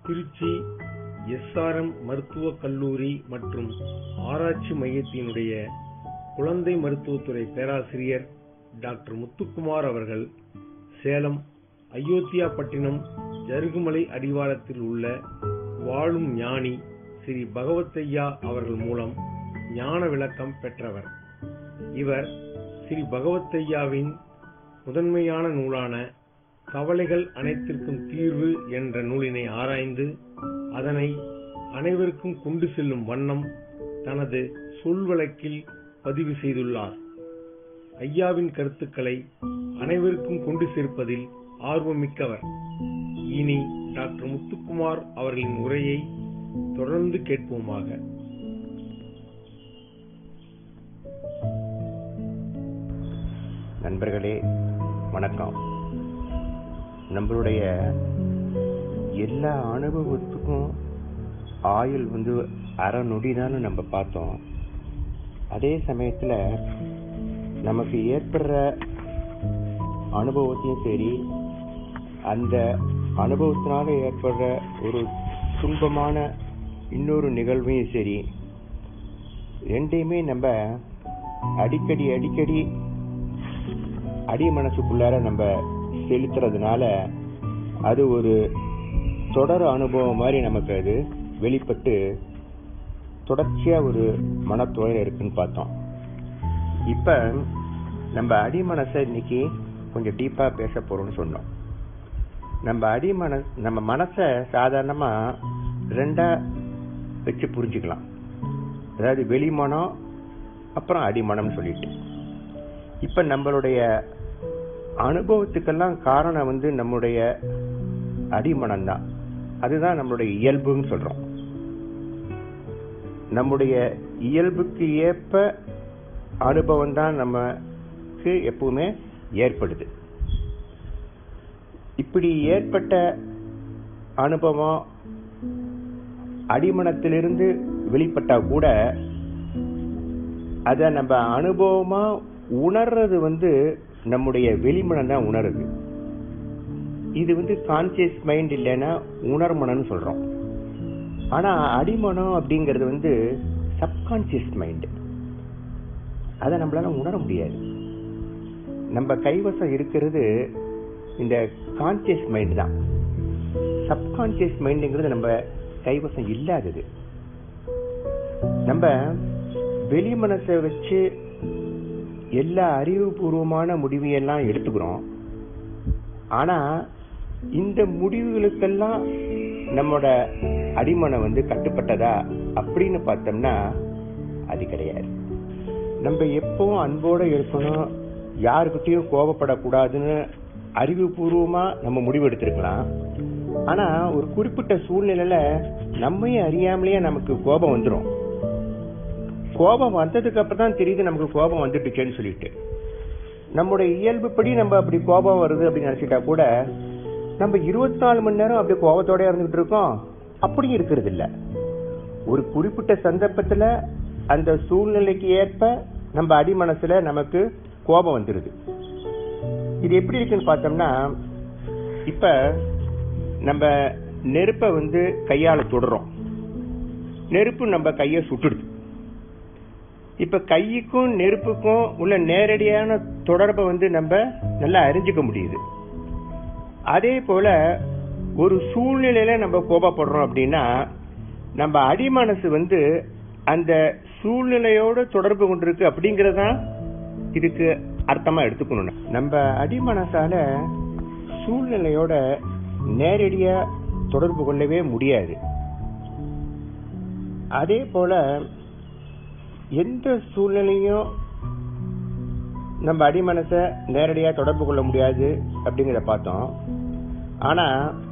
Trichy SRM மருத்துவக் கல்லூரி மற்றும் ஆராய்ச்சி மையத்தினுடைய குழந்தை மருத்துவத்துறை பேராசிரியர் டாக்டர் முத்துக்குமார் அவர்கள் சேலம் அயோத்தியாபட்டினம் ஜருகுமலை அடிவாரத்தில் உள்ள வாழும் ஞானி ஸ்ரீ பகவத்தையா அவர்கள் மூலம் ஞான விளக்கம் பெற்றவர் இவர் ஸ்ரீ பகவத்தையாவின் முதன்மையான நூலான கவலைகள் அனைத்திற்கும் தீர்வு என்ற நூலினை ஆராய்ந்து அதனை அனைவருக்கும் கொண்டு செல்லும் வண்ணம் தனது சொல்வழக்கில் பதிவு செய்துள்ளார் ஐயாவின் கருத்துக்களை அனைவருக்கும் கொண்டு சேர்ப்பதில் ஆர்வமிக்கவர் இனி டாக்டர் முத்துக்குமார் அவர்களின் உரையை தொடர்ந்து கேட்போமாக நண்பர்களே வணக்கம் நம்மளுடைய எல்லா அனுபவத்துக்கும் ஆயுள் வந்து அரை நொடிதான்னு நம்ம பார்த்தோம் அதே சமயத்தில் நமக்கு ஏற்படுற அனுபவத்தையும் சரி அந்த அனுபவத்தினால ஏற்படுற ஒரு துன்பமான இன்னொரு நிகழ்வையும் சரி ரெண்டையுமே நம்ம அடிக்கடி அடிக்கடி அடி மனசுக்குள்ளார நம்ம செலுத்துறதுனால அது ஒரு தொடர் அனுபவம் மாதிரி நமக்கு அது வெளிப்பட்டு தொடர்ச்சியா ஒரு மனத்துவையில் இருக்குன்னு பார்த்தோம் இப்ப நம்ம அடி மனசை இன்னைக்கு கொஞ்சம் டீப்பா பேச போறோம்னு சொன்னோம் நம்ம அடி மன நம்ம மனசை சாதாரணமா ரெண்டா வச்சு புரிஞ்சுக்கலாம் அதாவது வெளிமனம் அப்புறம் அடிமனம்னு சொல்லிட்டு இப்ப நம்மளுடைய அனுபவத்துக்கெல்லாம் காரணம் வந்து நம்முடைய அடிமனம் தான் அதுதான் நம்மளுடைய இயல்புன்னு சொல்றோம் நம்முடைய இயல்புக்கு ஏற்ப அனுபவம் தான் நமக்கு எப்பவுமே ஏற்படுது இப்படி ஏற்பட்ட அனுபவம் அடிமனத்திலிருந்து வெளிப்பட்டா கூட அத நம்ம அனுபவமா உணர்றது வந்து நம்முடைய வெளிமனம் தான் உணருது இது வந்து கான்சியஸ் மைண்ட் இல்லைன்னா உணர்மனம்னு சொல்றோம் ஆனா அடிமனம் அப்படிங்கிறது வந்து சப்கான்சியஸ் மைண்ட் அதை நம்மளால உணர முடியாது நம்ம கைவசம் இருக்கிறது இந்த கான்சியஸ் மைண்ட் தான் சப்கான்சியஸ் மைண்டுங்கிறது நம்ம கைவசம் இல்லாதது நம்ம வெளி மனசை வச்சு எல்லா அறிவுபூர்வமான முடிவையெல்லாம் எடுத்துக்கிறோம் ஆனா இந்த முடிவுகளுக்கெல்லாம் நம்மோட அடிமனம் வந்து கட்டுப்பட்டதா அப்படின்னு பார்த்தோம்னா அது கிடையாது நம்ம எப்பவும் அன்போட இருக்கணும் யாருக்கிட்டையும் கோபப்படக்கூடாதுன்னு அறிவுபூர்வமா நம்ம முடிவு எடுத்திருக்கலாம் ஆனா ஒரு குறிப்பிட்ட சூழ்நிலையில நம்மையும் அறியாமலேயே நமக்கு கோபம் வந்துடும் கோபம் வந்ததுக்கு அப்புறம் தான் தெரியுது நமக்கு கோபம் வந்துட்டுச்சேன்னு சொல்லிட்டு நம்முடைய இயல்புப்படி நம்ம அப்படி கோபம் வருது அப்படின்னு நினைச்சிட்டா கூட நம்ம இருபத்தி நாலு மணி நேரம் அப்படி கோபத்தோட இருந்துகிட்டு இருக்கோம் அப்படி இருக்கிறது இல்ல ஒரு குறிப்பிட்ட சந்தர்ப்பத்துல அந்த சூழ்நிலைக்கு ஏற்ப நம்ம அடி மனசுல நமக்கு கோபம் வந்துருது இது எப்படி இருக்குன்னு பார்த்தோம்னா இப்ப நம்ம நெருப்பை வந்து கையால தொடுறோம் நெருப்பு நம்ம கைய சுட்டுடுது இப்ப கைக்கும் நெருப்புக்கும் உள்ள நேரடியான தொடர்பை வந்து நம்ம நல்லா அறிஞ்சுக்க முடியுது அதே போல ஒரு சூழ்நிலையில நம்ம கோபப்படுறோம் அப்படின்னா நம்ம அடிமனசு வந்து அந்த சூழ்நிலையோட தொடர்பு கொண்டிருக்கு அப்படிங்கறதான் இதுக்கு அர்த்தமா எடுத்துக்கணும் நம்ம அடிமனசால சூழ்நிலையோட நேரடியா தொடர்பு கொள்ளவே முடியாது அதே போல எந்த சூழ்நிலையும் நம்ம அடிமனச நேரடியா தொடர்பு கொள்ள முடியாது அப்படிங்கிறத பார்த்தோம் ஆனா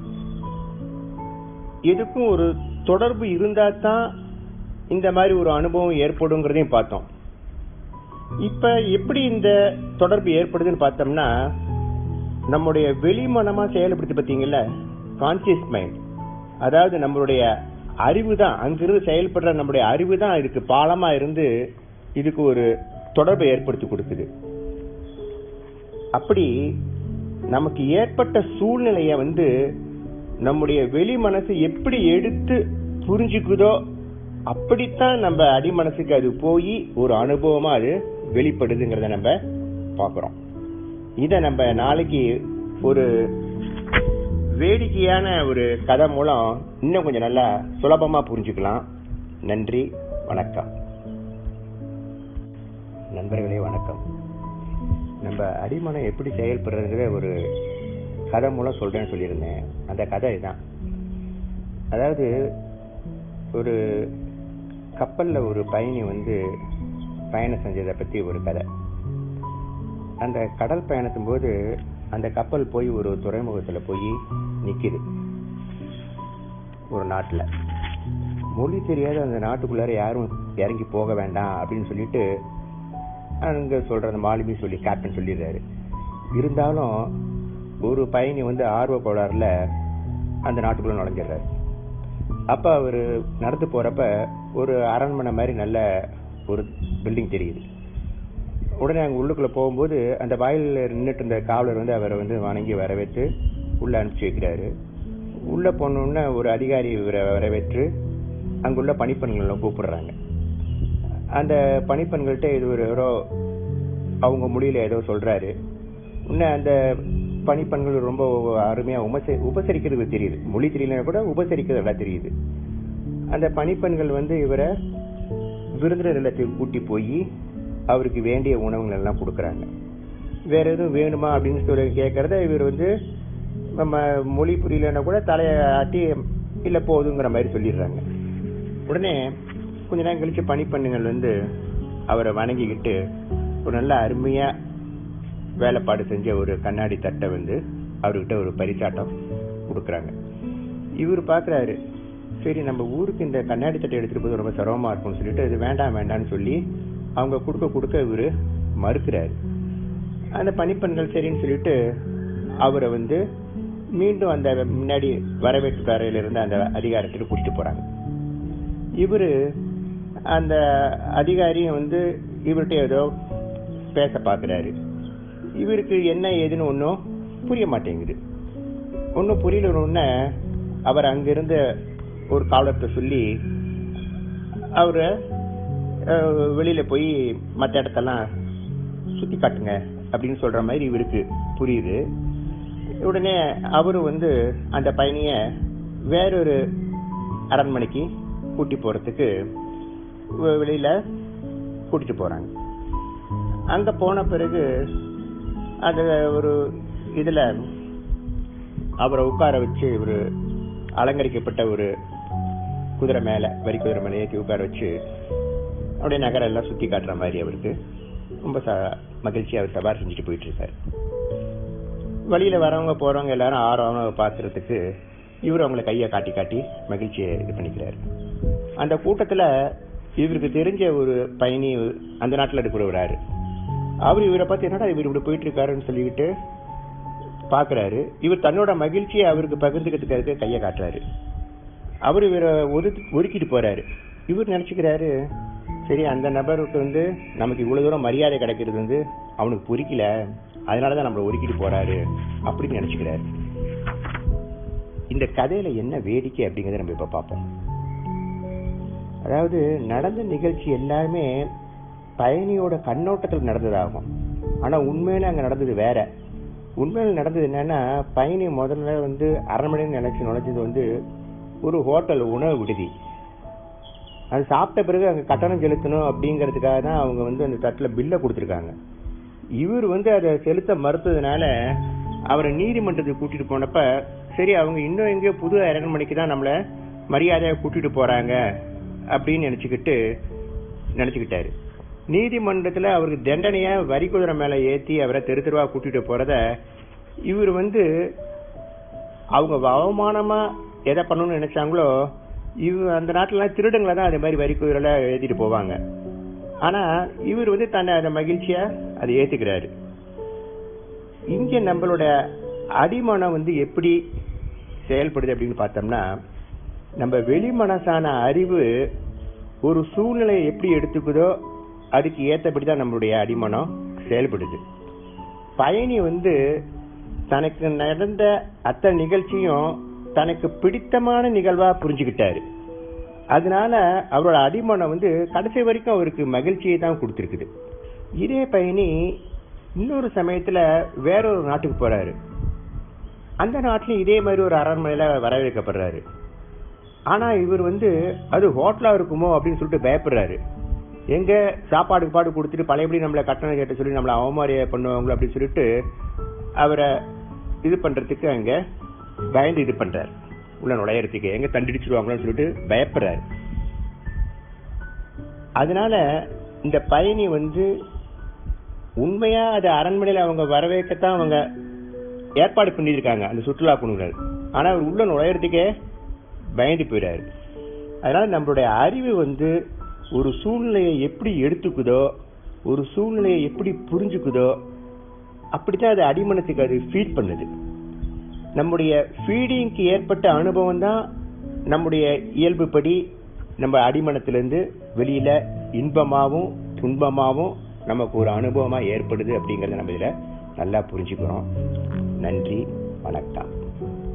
எதுக்கும் ஒரு தொடர்பு இருந்தா தான் இந்த மாதிரி ஒரு அனுபவம் ஏற்படுங்கிறதையும் பார்த்தோம் இப்ப எப்படி இந்த தொடர்பு ஏற்படுதுன்னு பார்த்தோம்னா நம்முடைய வெளிமனமா செயல்படுத்தி பார்த்தீங்கல்ல கான்சியஸ் மைண்ட் அதாவது நம்மளுடைய அறிவு தான் அங்கிருந்து செயல்படுற நம்முடைய அறிவு தான் இதுக்கு பாலமா இருந்து இதுக்கு ஒரு தொடர்பை ஏற்படுத்தி கொடுக்குது அப்படி நமக்கு ஏற்பட்ட சூழ்நிலைய வந்து நம்முடைய வெளி மனசு எப்படி எடுத்து புரிஞ்சுக்குதோ அப்படித்தான் நம்ம அடி மனசுக்கு அது போய் ஒரு அனுபவமா அது வெளிப்படுதுங்கிறத நம்ம பார்க்கிறோம் இத நம்ம நாளைக்கு ஒரு வேடிக்கையான ஒரு கதை மூலம் இன்னும் கொஞ்சம் நல்லா சுலபமா புரிஞ்சுக்கலாம் நன்றி வணக்கம் நண்பர்களே வணக்கம் நம்ம அடிமனம் எப்படி செயல்படுறதுங்கிற ஒரு கதை மூலம் சொல்றேன்னு சொல்லியிருந்தேன் அந்த கதை இதுதான் அதாவது ஒரு கப்பல்ல ஒரு பயணி வந்து பயணம் செஞ்சதை பத்தி ஒரு கதை அந்த கடல் பயணத்தும் போது அந்த கப்பல் போய் ஒரு துறைமுகத்துல போய் நிக்குது ஒரு நாட்டுல மொழி தெரியாத அந்த நாட்டுக்குள்ளார யாரும் இறங்கி போக வேண்டாம் அப்படின்னு சொல்லிட்டு அங்க சொல்ற அந்த மாலுமி சொல்லி கேப்டன் சொல்லிடுறாரு இருந்தாலும் ஒரு பயணி வந்து ஆர்வ கோளாறுல அந்த நாட்டுக்குள்ள நுழைஞ்சிடுறாரு அப்ப அவரு நடந்து போறப்ப ஒரு அரண்மனை மாதிரி நல்ல ஒரு பில்டிங் தெரியுது உடனே அங்க உள்ளுக்குள்ள போகும்போது அந்த வாயில நின்றுட்டு இருந்த காவலர் வந்து அவரை வந்து வணங்கி வரவேற்று உள்ள அனுப்பிச்சு வைக்கிறாரு உள்ள போனோடனே ஒரு அதிகாரி இவரை வரவேற்று அங்குள்ள பணிப்பெண்கள் கூப்பிடுறாங்க அந்த பணிப்பெண்கள்ட்ட இது ஒரு ஏதோ அவங்க மொழியில ஏதோ சொல்றாரு இன்னும் அந்த பணிப்பெண்கள் ரொம்ப அருமையா உபசரி உபசரிக்கிறது தெரியுது மொழி தெரியலனா கூட உபசரிக்கிறது எல்லாம் தெரியுது அந்த பணிப்பெண்கள் வந்து இவரை விருந்தினர் இல்லத்தில் கூட்டி போய் அவருக்கு வேண்டிய உணவுகள் எல்லாம் கொடுக்கறாங்க வேற எதுவும் வேணுமா அப்படின்னு சொல்லி கேட்கறத இவர் வந்து நம்ம மொழி புரியலன்னா கூட தலையை ஆட்டி இல்ல போதுங்கிற மாதிரி சொல்லிடுறாங்க உடனே கொஞ்ச நேரம் கழிச்சு பணிப்பெண்ணுங்கள் வந்து அவரை வணங்கிக்கிட்டு ஒரு நல்ல அருமையா வேலைப்பாடு செஞ்ச ஒரு கண்ணாடி தட்டை வந்து அவர்கிட்ட ஒரு பரிசாட்டம் கொடுக்கறாங்க இவர் பாக்குறாரு சரி நம்ம ஊருக்கு இந்த கண்ணாடி தட்டை எடுத்துட்டு போது ரொம்ப சிரமமா இருக்கும்னு சொல்லிட்டு இது வேண்டாம் வேண்டாம்னு சொல்லி அவங்க கொடுக்க கொடுக்க இவரு மறுக்கிறாரு அந்த பணிப்பெண்கள் சரின்னு சொல்லிட்டு அவரை வந்து மீண்டும் அந்த முன்னாடி வரவேற்பு அறையில இருந்த அந்த அதிகாரத்துக்கு கூட்டிட்டு போறாங்க இவரு அந்த அதிகாரியும் வந்து இவர்கிட்ட ஏதோ பேச பாக்குறாரு இவருக்கு என்ன ஏதுன்னு ஒன்றும் புரிய மாட்டேங்குது ஒன்றும் புரியலன்னு அவர் அங்கிருந்த ஒரு காவலர்கிட்ட சொல்லி அவரை அஹ், வெளியில போய் மற்ற இடத்தெல்லாம் சுத்தி காட்டுங்க அப்படின்னு சொல்ற மாதிரி இவருக்கு புரியுது உடனே அவரு வந்து அந்த பயணிய வேறொரு அரண்மனைக்கு கூட்டி போறதுக்கு வெ- வெளியில கூட்டிட்டு போறாங்க அங்க போன பிறகு அந்த ஒரு இதுல அவரை உட்கார வச்சு ஒரு அலங்கரிக்கப்பட்ட ஒரு குதிரை மேல வரி குதிரை மேல ஏற்றி உட்கார வச்சு அப்படியே நகரம் எல்லாம் சுத்தி காட்டுற மாதிரி அவருக்கு ரொம்ப ச- மகிழ்ச்சியா அவர் சவாரி செஞ்சுட்டு போயிட்டு இருக்காரு வழியில வரவங்க போறவங்க எல்லாரும் ஆர்வமா பாக்குறதுக்கு இவர் அவங்கள கையை காட்டி காட்டி மகிழ்ச்சியை இது பண்ணிக்கிறாரு அந்த கூட்டத்துல இவருக்கு தெரிஞ்ச ஒரு பயணி அந்த நாட்டுல இருக்கிறவராரு அவர் இவரை பார்த்து என்னடா இவர் இப்படி போயிட்டு இருக்காருன்னு சொல்லிக்கிட்டு பாக்குறாரு இவர் தன்னோட மகிழ்ச்சியை அவருக்கு பகிர்ந்துக்கிறதுக்கு கையை காட்டுறாரு அவர் இவரை ஒதுக்கி ஒதுக்கிட்டு போறாரு இவர் நினைச்சுக்கிறாரு சரி அந்த நபருக்கு வந்து நமக்கு இவ்வளவு தூரம் மரியாதை கிடைக்கிறது வந்து அவனுக்கு பொறிக்கல அதனாலதான் நம்மள ஒதுக்கிட்டு போறாரு அப்படின்னு நினைச்சுக்கிறாரு இந்த கதையில என்ன வேடிக்கை அப்படிங்கறத நம்ம இப்ப பார்ப்போம் அதாவது நடந்த நிகழ்ச்சி எல்லாமே பயணியோட கண்ணோட்டத்தில் நடந்ததாகும் ஆனா உண்மையில அங்க நடந்தது வேற உண்மையில நடந்தது என்னன்னா பயணி முதல்ல வந்து அரண்மனை நினைச்சு நுழைஞ்சது வந்து ஒரு ஹோட்டல் உணவு விடுதி அது சாப்பிட்ட பிறகு அங்க கட்டணம் செலுத்தணும் அப்படிங்கறதுக்காக தான் அவங்க வந்து அந்த தட்டுல பில்ல கொடுத்திருக்காங்க இவர் வந்து அதை செலுத்த மறுத்ததுனால அவரை நீதிமன்றத்துக்கு கூட்டிட்டு போனப்ப சரி அவங்க இன்னும் எங்கேயோ புது அரண்மனைக்கு தான் நம்மள மரியாதையா கூட்டிட்டு போறாங்க அப்படின்னு நினைச்சுக்கிட்டு நினைச்சுக்கிட்டாரு நீதிமன்றத்துல அவருக்கு தண்டனையா வரி குதிரை மேல ஏத்தி அவரை தெரு தெருவா கூட்டிட்டு போறத இவர் வந்து அவங்க அவமானமா எதை பண்ணணும்னு நினைச்சாங்களோ இவ அந்த நாட்டுல திருடங்களை தான் அதே மாதிரி வரி குதிரைல ஏத்திட்டு போவாங்க ஆனா இவர் வந்து தன்னை அந்த மகிழ்ச்சியா அதை ஏத்துக்கிறாரு இங்க நம்மளோட அடிமனம் வந்து எப்படி செயல்படுது அப்படின்னு பார்த்தோம்னா நம்ம வெளி மனசான அறிவு ஒரு சூழ்நிலையை எப்படி எடுத்துக்குதோ அதுக்கு ஏத்தபடி தான் நம்மளுடைய அடிமனம் செயல்படுது பயணி வந்து தனக்கு நடந்த அத்தனை நிகழ்ச்சியும் தனக்கு பிடித்தமான நிகழ்வா புரிஞ்சுக்கிட்டாரு அதனால அவரோட அடிமனம் வந்து கடைசி வரைக்கும் அவருக்கு மகிழ்ச்சியை தான் கொடுத்திருக்குது இதே பயணி இன்னொரு சமயத்துல வேற ஒரு நாட்டுக்கு போறாரு அந்த நாட்டிலும் இதே மாதிரி ஒரு அரண்மனையில வரவேற்கப்படுறாரு ஆனா இவர் வந்து அது ஹோட்டலா இருக்குமோ அப்படின்னு சொல்லிட்டு பயப்படுறாரு எங்க சாப்பாடு பாடு கொடுத்துட்டு பழையபடி நம்மள கட்டணம் கேட்டு சொல்லி நம்மள அவமாரியா பண்ணுவாங்களோ அப்படின்னு சொல்லிட்டு அவரை இது பண்றதுக்கு அங்க பயந்து இது பண்றாரு உள்ள நுழையறதுக்கு எங்க தண்டிடிச்சிருவாங்களோன்னு சொல்லிட்டு பயப்படுறாரு அதனால இந்த பயணி வந்து உண்மையா அது அரண்மனையில அவங்க வரவேற்கத்தான் அவங்க ஏற்பாடு பண்ணியிருக்காங்க அந்த சுற்றுலா குழுவினர் ஆனா அவர் உள்ள நுழையறதுக்கே பயந்து போயிடாரு அதனால நம்மளுடைய அறிவு வந்து ஒரு சூழ்நிலையை எப்படி எடுத்துக்குதோ ஒரு சூழ்நிலையை எப்படி புரிஞ்சுக்குதோ அப்படித்தான் அது அடிமனத்துக்கு அது ஃபீட் பண்ணுது நம்முடைய ஃபீடிங்க்கு ஏற்பட்ட அனுபவம் தான் நம்முடைய இயல்புப்படி நம்ம அடிமனத்திலிருந்து வெளியில இன்பமாவும் துன்பமாவும் நமக்கு ஒரு அனுபவமா ஏற்படுது அப்படிங்கறத நம்ம இதுல நல்லா புரிஞ்சுக்கிறோம் நன்றி வணக்கம்